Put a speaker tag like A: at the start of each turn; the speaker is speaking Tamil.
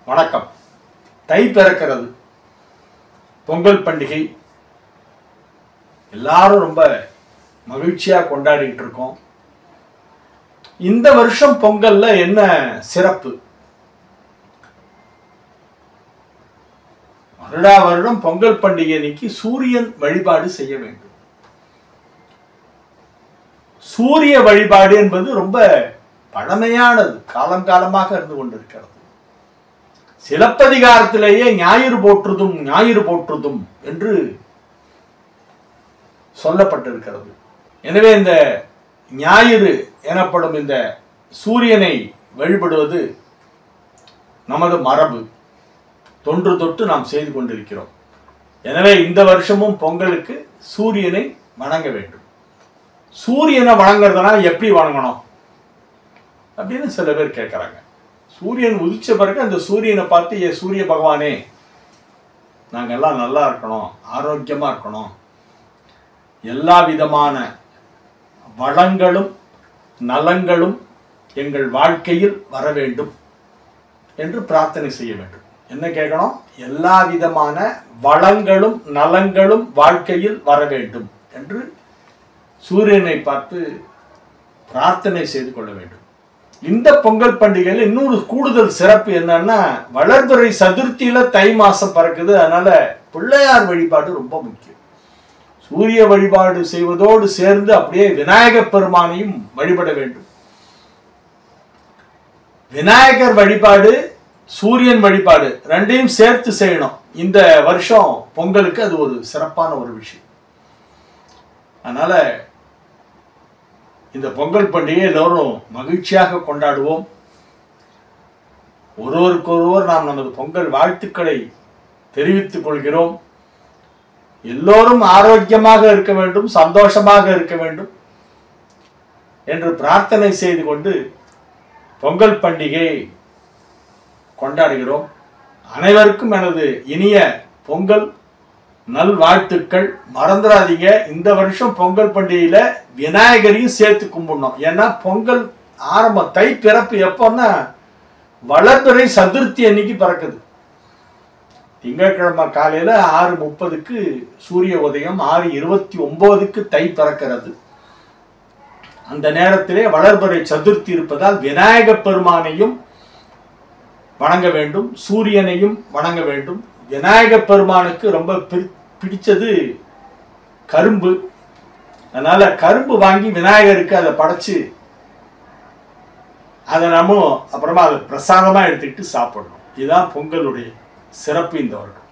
A: வணக்கம் தை பிறக்கிறது பொங்கல் பண்டிகை எல்லாரும் ரொம்ப மகிழ்ச்சியா கொண்டாடிட்டு இருக்கோம் இந்த வருஷம் பொங்கல்ல என்ன சிறப்பு வருடா வருடம் பொங்கல் பண்டிகை அன்னைக்கு சூரியன் வழிபாடு செய்ய வேண்டும் சூரிய வழிபாடு என்பது ரொம்ப பழமையானது காலங்காலமாக இருந்து கொண்டிருக்கிறது சிலப்பதிகாரத்திலேயே ஞாயிறு போற்றுதும் ஞாயிறு போற்றுதும் என்று சொல்லப்பட்டிருக்கிறது எனவே இந்த ஞாயிறு எனப்படும் இந்த சூரியனை வழிபடுவது நமது மரபு தொன்று தொட்டு நாம் செய்து கொண்டிருக்கிறோம் எனவே இந்த வருஷமும் பொங்கலுக்கு சூரியனை வணங்க வேண்டும் சூரியனை வணங்குறதுனா எப்படி வணங்கணும் அப்படின்னு சில பேர் கேட்குறாங்க சூரியன் உதிச்ச பிறகு அந்த சூரியனை பார்த்து ஏ சூரிய பகவானே நாங்கள் எல்லாம் நல்லா இருக்கணும் ஆரோக்கியமாக இருக்கணும் எல்லா விதமான வளங்களும் நலங்களும் எங்கள் வாழ்க்கையில் வர வேண்டும் என்று பிரார்த்தனை செய்ய வேண்டும் என்ன கேட்கணும் எல்லா விதமான வளங்களும் நலங்களும் வாழ்க்கையில் வர வேண்டும் என்று சூரியனை பார்த்து பிரார்த்தனை செய்து கொள்ள வேண்டும் இந்த பொங்கல் பண்டிகையில் இன்னொரு கூடுதல் சிறப்பு என்னன்னா வளர்துறை சதுர்த்தியில தை மாசம் பறக்குது அதனால பிள்ளையார் வழிபாடு ரொம்ப முக்கியம் சூரிய வழிபாடு செய்வதோடு சேர்ந்து அப்படியே விநாயகப் பெருமானையும் வழிபட வேண்டும் விநாயகர் வழிபாடு சூரியன் வழிபாடு ரெண்டையும் சேர்த்து செய்யணும் இந்த வருஷம் பொங்கலுக்கு அது ஒரு சிறப்பான ஒரு விஷயம் அதனால இந்த பொங்கல் பண்டிகை எல்லோரும் மகிழ்ச்சியாக கொண்டாடுவோம் ஒருவருக்கொருவர் நாம் நமது பொங்கல் வாழ்த்துக்களை தெரிவித்துக் கொள்கிறோம் எல்லோரும் ஆரோக்கியமாக இருக்க வேண்டும் சந்தோஷமாக இருக்க வேண்டும் என்று பிரார்த்தனை செய்து கொண்டு பொங்கல் பண்டிகை கொண்டாடுகிறோம் அனைவருக்கும் எனது இனிய பொங்கல் நல்வாழ்த்துக்கள் மறந்துடாதீங்க இந்த வருஷம் பொங்கல் பண்டிகையில விநாயகரையும் சேர்த்து கும்பிடணும் ஏன்னா பொங்கல் ஆரம்பம் தை பிறப்பு எப்போன்னா வளர்பிறை சதுர்த்தி அன்னைக்கு பிறக்குது திங்கட்கிழமை காலையில ஆறு முப்பதுக்கு சூரிய உதயம் ஆறு இருபத்தி ஒன்பதுக்கு தை பிறக்கிறது அந்த நேரத்திலே வளர்பிறை சதுர்த்தி இருப்பதால் விநாயக பெருமானையும் வணங்க வேண்டும் சூரியனையும் வணங்க வேண்டும் விநாயக பெருமானுக்கு ரொம்ப பிடி- பிடிச்சது கரும்பு அதனால கரும்பு வாங்கி விநாயகருக்கு அதை படைச்சு அதை நம்ம அப்புறமா அதை பிரசாதமா எடுத்துக்கிட்டு சாப்பிடணும் இதுதான் பொங்கலுடைய சிறப்பு இந்த வருடம்